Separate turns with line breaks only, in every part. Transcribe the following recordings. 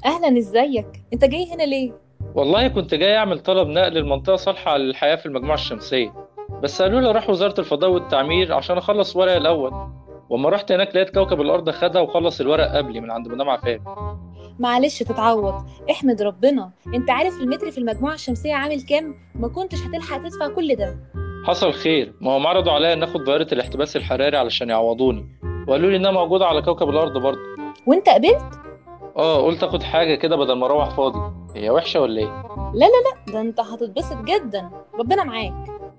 اهلا ازيك انت جاي هنا ليه
والله كنت جاي أعمل طلب نقل لمنطقة صالحة للحياة في المجموعة الشمسية بس قالوا لي أروح وزارة الفضاء والتعمير عشان أخلص ورقي الأول وأما رحت هناك لقيت كوكب الأرض خدها وخلص الورق قبلي من عند مدام عفاف
معلش تتعوض احمد ربنا انت عارف المتر في المجموعة الشمسية عامل كام ما كنتش هتلحق تدفع كل ده
حصل خير ما هم عرضوا عليا ناخد ظاهرة الاحتباس الحراري علشان يعوضوني وقالوا لي إنها موجودة على كوكب الأرض برضه
وانت قبلت
آه قلت آخد حاجة كده بدل ما أروح فاضي هي وحشة ولا إيه؟
لا لا لا ده انت هتتبسط جدا ربنا معاك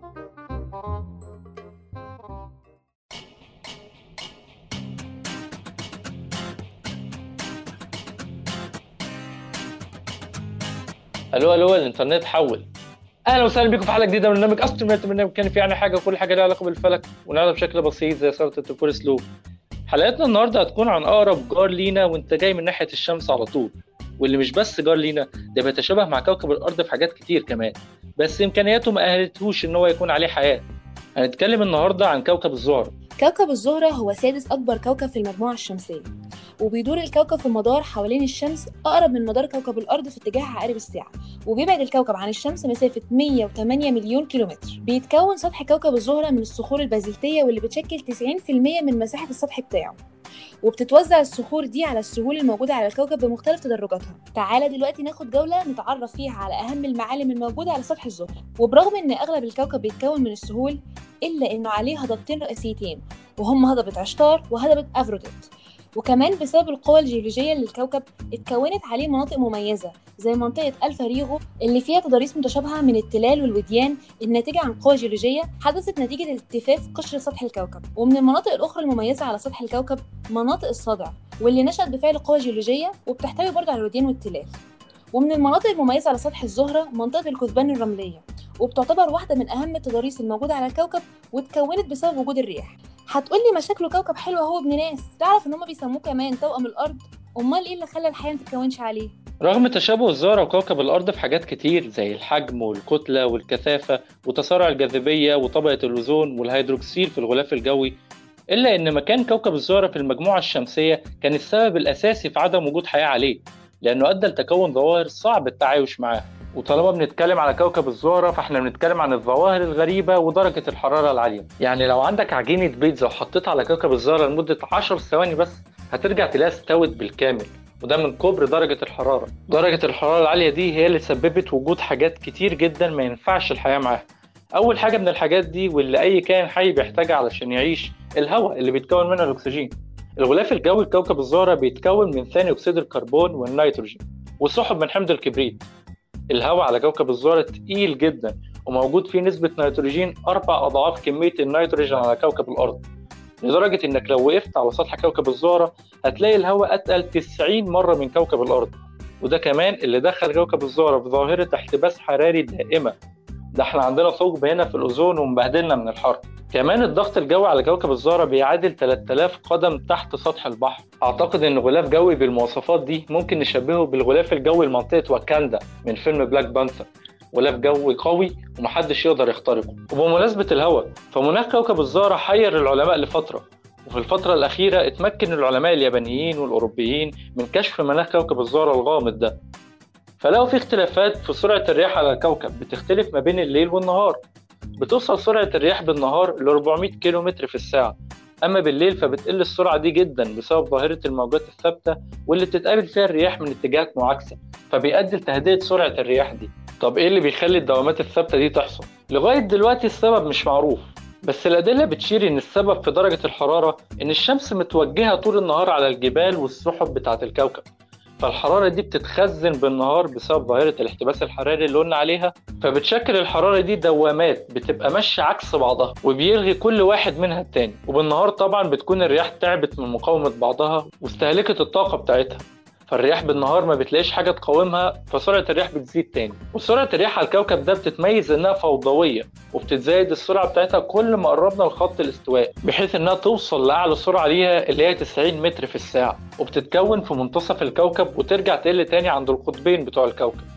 ألو ألو الإنترنت حول اهلا وسهلا بكم في حلقه جديده من برنامج استروميت برنامج كان فيه يعني حاجه كل حاجه لها علاقه بالفلك ونعرضها بشكل بسيط زي سلطه الدكتور سلو حلقتنا النهارده هتكون عن اقرب جار لينا وانت جاي من ناحيه الشمس على طول واللي مش بس جار لينا ده بيتشابه مع كوكب الارض في حاجات كتير كمان بس امكانياته ما اهلتهوش ان هو يكون عليه حياه هنتكلم النهارده عن كوكب الزهره
كوكب الزهرة هو سادس أكبر كوكب في المجموعة الشمسية وبيدور الكوكب في مدار حوالين الشمس أقرب من مدار كوكب الأرض في اتجاه عقارب الساعة وبيبعد الكوكب عن الشمس مسافة 108 مليون كيلومتر بيتكون سطح كوكب الزهرة من الصخور البازلتية واللي بتشكل 90% من مساحة السطح بتاعه وبتتوزع الصخور دي على السهول الموجودة على الكوكب بمختلف تدرجاتها تعالى دلوقتي ناخد جولة نتعرف فيها على أهم المعالم الموجودة على سطح الزهرة وبرغم إن أغلب الكوكب بيتكون من السهول إلا إنه عليه هضبتين رئيسيتين وهم هضبة عشتار وهضبة أفروديت وكمان بسبب القوى الجيولوجية للكوكب اتكونت عليه مناطق مميزة زي منطقة ألفا ريغو اللي فيها تضاريس متشابهة من التلال والوديان الناتجة عن قوى جيولوجية حدثت نتيجة التفاف قشر سطح الكوكب ومن المناطق الأخرى المميزة على سطح الكوكب مناطق الصدع واللي نشأت بفعل قوى جيولوجية وبتحتوي برضه على الوديان والتلال ومن المناطق المميزة على سطح الزهرة منطقة الكثبان الرملية وبتعتبر واحدة من أهم التضاريس الموجودة على الكوكب واتكونت بسبب وجود الرياح هتقولي مشاكله كوكب حلو اهو ابن ناس تعرف ان هما بيسموه كمان توأم الارض امال ايه اللي خلى الحياه متتكونش عليه
رغم تشابه الزهرة وكوكب الأرض في حاجات كتير زي الحجم والكتلة والكثافة وتسارع الجاذبية وطبقة الأوزون والهيدروكسيل في الغلاف الجوي إلا إن مكان كوكب الزهرة في المجموعة الشمسية كان السبب الأساسي في عدم وجود حياة عليه لأنه أدى لتكون ظواهر صعب التعايش معاها وطالما بنتكلم على كوكب الزهرة فاحنا بنتكلم عن الظواهر الغريبة ودرجة الحرارة العالية يعني لو عندك عجينة بيتزا وحطيتها على كوكب الزهرة لمدة 10 ثواني بس هترجع تلاقيها استوت بالكامل وده من كبر درجة الحرارة درجة الحرارة العالية دي هي اللي سببت وجود حاجات كتير جدا ما ينفعش الحياة معاها أول حاجة من الحاجات دي واللي أي كائن حي بيحتاجها علشان يعيش الهواء اللي بيتكون منه الأكسجين الغلاف الجوي لكوكب الزهرة بيتكون من ثاني أكسيد الكربون والنيتروجين وسحب من حمض الكبريت الهواء على كوكب الزهرة تقيل جدا وموجود فيه نسبة نيتروجين أربع أضعاف كمية النيتروجين على كوكب الأرض لدرجة إنك لو وقفت على سطح كوكب الزهرة هتلاقي الهواء أتقل 90 مرة من كوكب الأرض وده كمان اللي دخل كوكب الزهرة في ظاهرة احتباس حراري دائمة ده احنا عندنا ثقب هنا في الأوزون ومبهدلنا من الحر كمان الضغط الجوي على كوكب الزهرة بيعادل 3000 قدم تحت سطح البحر أعتقد إن غلاف جوي بالمواصفات دي ممكن نشبهه بالغلاف الجوي لمنطقة واكاندا من فيلم بلاك بانثر غلاف جوي قوي ومحدش يقدر يخترقه وبمناسبة الهواء فمناخ كوكب الزهرة حير العلماء لفترة وفي الفترة الأخيرة اتمكن العلماء اليابانيين والأوروبيين من كشف مناخ كوكب الزهرة الغامض ده فلقوا في اختلافات في سرعة الرياح على الكوكب بتختلف ما بين الليل والنهار بتوصل سرعة الرياح بالنهار ل 400 كيلو متر في الساعة أما بالليل فبتقل السرعة دي جدا بسبب ظاهرة الموجات الثابتة واللي بتتقابل فيها الرياح من اتجاهات معاكسة فبيؤدي لتهدئة سرعة الرياح دي طب إيه اللي بيخلي الدوامات الثابتة دي تحصل؟ لغاية دلوقتي السبب مش معروف بس الأدلة بتشير إن السبب في درجة الحرارة إن الشمس متوجهة طول النهار على الجبال والسحب بتاعة الكوكب فالحرارة دي بتتخزن بالنهار بسبب ظاهرة الاحتباس الحراري اللي قلنا عليها فبتشكل الحرارة دي دوامات بتبقى ماشية عكس بعضها وبيلغي كل واحد منها التاني وبالنهار طبعا بتكون الرياح تعبت من مقاومة بعضها واستهلكت الطاقة بتاعتها فالرياح بالنهار ما بتلاقيش حاجة تقاومها فسرعة الرياح بتزيد تاني وسرعة الرياح على الكوكب ده بتتميز انها فوضوية وبتتزايد السرعة بتاعتها كل ما قربنا لخط الاستواء بحيث انها توصل لأعلى سرعة ليها اللي هي 90 متر في الساعة وبتتكون في منتصف الكوكب وترجع تقل تاني عند القطبين بتوع الكوكب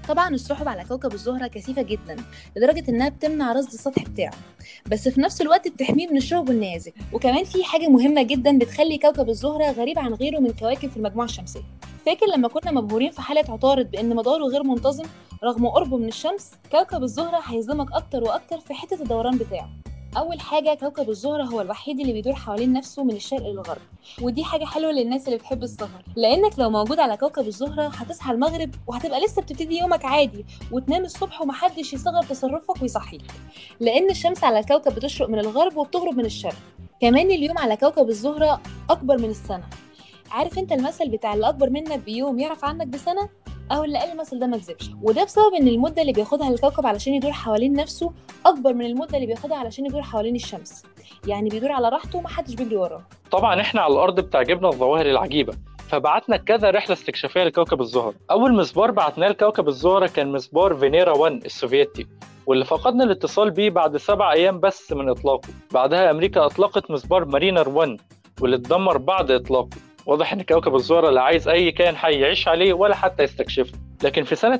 طبعا السحب على كوكب الزهرة كثيفة جدا لدرجة إنها بتمنع رصد السطح بتاعه بس في نفس الوقت بتحميه من الشهب والنيازك وكمان في حاجة مهمة جدا بتخلي كوكب الزهرة غريب عن غيره من كواكب في المجموعة الشمسية فاكر لما كنا مبهورين في حالة عطارد بإن مداره غير منتظم رغم قربه من الشمس كوكب الزهرة هيظلمك أكتر وأكتر في حتة الدوران بتاعه أول حاجة كوكب الزهرة هو الوحيد اللي بيدور حوالين نفسه من الشرق للغرب ودي حاجة حلوة للناس اللي بتحب السهر لأنك لو موجود على كوكب الزهرة هتصحى المغرب وهتبقى لسه بتبتدي يومك عادي وتنام الصبح ومحدش يستغرب تصرفك ويصحيك لأن الشمس على الكوكب بتشرق من الغرب وبتغرب من الشرق كمان اليوم على كوكب الزهرة أكبر من السنة عارف انت المثل بتاع اللي أكبر منك بيوم يعرف عنك بسنة أو اللي قال المثل ده ما كذبش وده بسبب إن المدة اللي بياخدها الكوكب علشان يدور حوالين نفسه أكبر من المدة اللي بياخدها علشان يدور حوالين الشمس يعني بيدور على راحته ومحدش بيجري وراه
طبعا احنا على الارض بتعجبنا الظواهر العجيبه فبعتنا كذا رحله استكشافيه لكوكب الزهره اول مسبار بعتناه لكوكب الزهره كان مسبار فينيرا 1 السوفيتي واللي فقدنا الاتصال بيه بعد سبع ايام بس من اطلاقه بعدها امريكا اطلقت مسبار مارينر 1 واللي اتدمر بعد اطلاقه واضح ان كوكب الزهره لا عايز اي كائن حي يعيش عليه ولا حتى يستكشفه لكن في سنة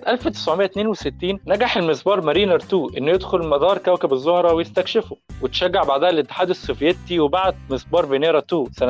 1962 نجح المسبار مارينر 2 انه يدخل مدار كوكب الزهرة ويستكشفه وتشجع بعدها الاتحاد السوفيتي وبعت مسبار فينيرا 2 سنة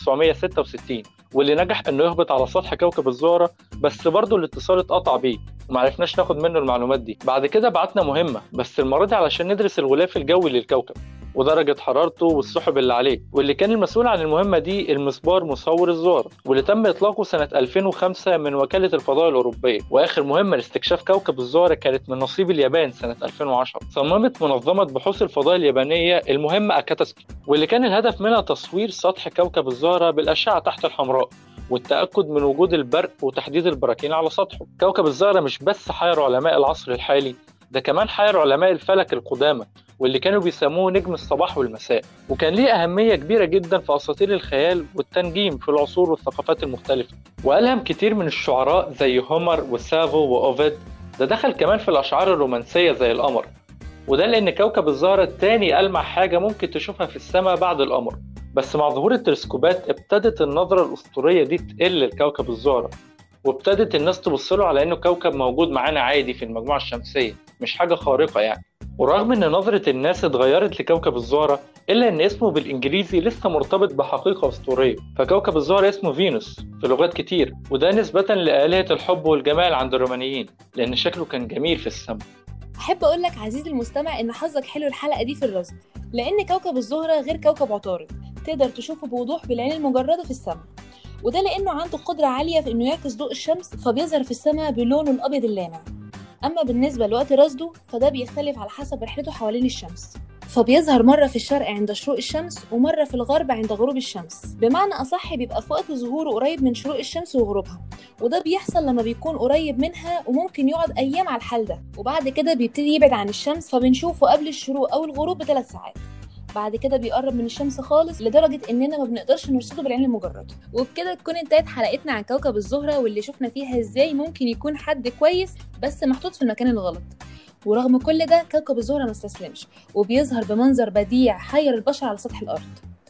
1966 واللي نجح انه يهبط على سطح كوكب الزهرة بس برضه الاتصال اتقطع بيه ومعرفناش ناخد منه المعلومات دي بعد كده بعتنا مهمة بس المرة دي علشان ندرس الغلاف الجوي للكوكب ودرجة حرارته والسحب اللي عليه واللي كان المسؤول عن المهمة دي المسبار مصور الزهرة واللي تم إطلاقه سنة 2005 من وكالة الفضاء الأوروبية وآخر مهمة لاستكشاف كوكب الزهرة كانت من نصيب اليابان سنة 2010 صممت منظمة بحوث الفضاء اليابانية المهمة أكاتاسكي واللي كان الهدف منها تصوير سطح كوكب الزهرة بالأشعة تحت الحمراء والتأكد من وجود البرق وتحديد البراكين على سطحه كوكب الزهرة مش بس حير علماء العصر الحالي ده كمان حير علماء الفلك القدامى واللي كانوا بيسموه نجم الصباح والمساء وكان ليه أهمية كبيرة جدا في أساطير الخيال والتنجيم في العصور والثقافات المختلفة وألهم كتير من الشعراء زي هومر وسافو وأوفيد ده دخل كمان في الأشعار الرومانسية زي القمر وده لأن كوكب الزهرة تاني ألمع حاجة ممكن تشوفها في السماء بعد القمر بس مع ظهور التلسكوبات ابتدت النظرة الأسطورية دي تقل لكوكب الزهرة وابتدت الناس تبص له على انه كوكب موجود معانا عادي في المجموعه الشمسيه مش حاجه خارقه يعني ورغم ان نظره الناس اتغيرت لكوكب الزهره الا ان اسمه بالانجليزي لسه مرتبط بحقيقه اسطوريه فكوكب الزهره اسمه فينوس في لغات كتير وده نسبه لالهه الحب والجمال عند الرومانيين لان شكله كان جميل في السماء
أحب أقول لك عزيزي المستمع إن حظك حلو الحلقة دي في الرصد لأن كوكب الزهرة غير كوكب عطارد تقدر تشوفه بوضوح بالعين المجردة في السماء وده لأنه عنده قدرة عالية في إنه يعكس ضوء الشمس فبيظهر في السماء بلونه الأبيض اللامع أما بالنسبة لوقت رصده فده بيختلف على حسب رحلته حوالين الشمس فبيظهر مرة في الشرق عند شروق الشمس ومرة في الغرب عند غروب الشمس بمعنى أصح بيبقى في وقت ظهوره قريب من شروق الشمس وغروبها وده بيحصل لما بيكون قريب منها وممكن يقعد أيام على الحال ده وبعد كده بيبتدي يبعد عن الشمس فبنشوفه قبل الشروق أو الغروب بثلاث ساعات بعد كده بيقرب من الشمس خالص لدرجة إننا ما بنقدرش نرصده بالعين المجردة وبكده تكون انتهت حلقتنا عن كوكب الزهرة واللي شفنا فيها إزاي ممكن يكون حد كويس بس محطوط في المكان الغلط ورغم كل ده كوكب الزهرة ما استسلمش وبيظهر بمنظر بديع حير البشر على سطح الأرض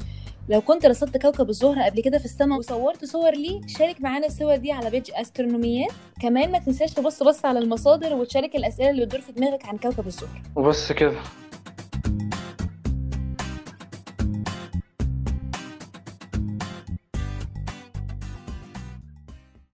لو كنت رصدت كوكب الزهرة قبل كده في السماء وصورت صور ليه شارك معانا الصور دي على بيج استرونوميات كمان ما تنساش تبص بص على المصادر وتشارك الأسئلة اللي بتدور في دماغك عن كوكب الزهرة
وبس كده